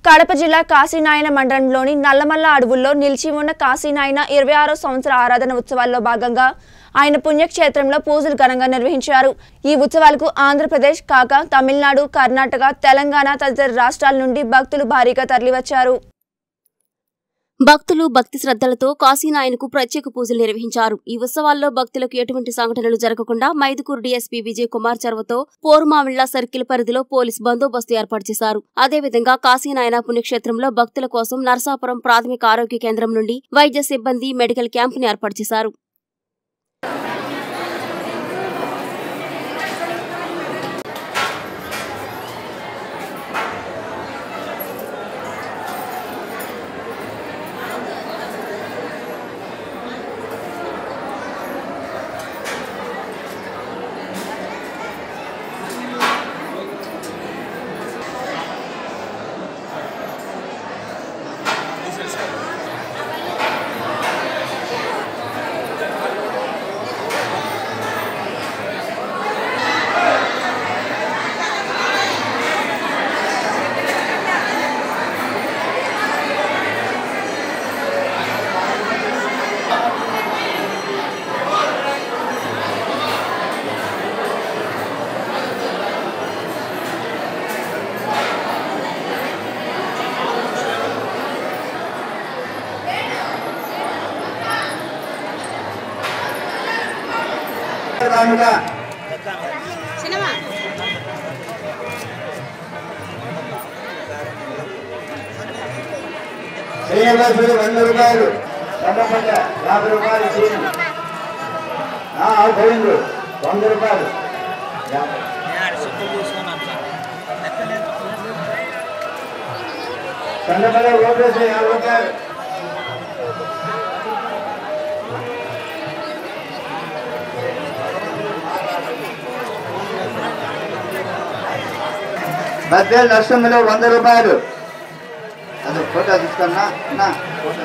కడప జిల్లా కాశీనాయన మండలంలోని నల్లమల్ల అడవుల్లో నిలిచి ఉన్న కాశీనాయన ఇరవై ఆరో సంవత్సర ఆరాధన ఉత్సవాల్లో భాగంగా ఆయన పుణ్యక్షేత్రంలో పూజలు ఘనంగా నిర్వహించారు ఈ ఉత్సవాలకు ఆంధ్రప్రదేశ్ కాక తమిళనాడు కర్ణాటక తెలంగాణ తదితర రాష్ట్రాల నుండి భక్తులు భారీగా తరలివచ్చారు భక్తులు భక్తి శ్రద్ధలతో కాశీనాయనకు ప్రత్యేక పూజలు నిర్వహించారు ఈ ఉత్సవాల్లో భక్తులకు ఎటువంటి సంఘటనలు జరగకుండా మైదుకూరు డీఎస్పీ విజయ్ కుమార్ చొరవతో పోరుమామిళ్ల సర్కిల్ పరిధిలో పోలీస్ బందోబస్తు ఏర్పాటు చేశారు అదేవిధంగా కాశీనాయన పుణ్యక్షేత్రంలో భక్తుల కోసం నరసాపురం ప్రాథమిక ఆరోగ్య కేంద్రం నుండి వైద్య సిబ్బంది మెడికల్ క్యాంపును ఏర్పాటు చేశారు రాముడా శ్రీనివాసుడు వంద రూపాయలు సంబంధ యాభై రూపాయలు సీని పోయిండు వంద రూపాయలు సందపద ఓటేసి యాభై రూపాయలు మధ్య నష్టంలో వంద రూపాయలు అది ఫోటో తీసుకున్నా అన్నా ఫోటో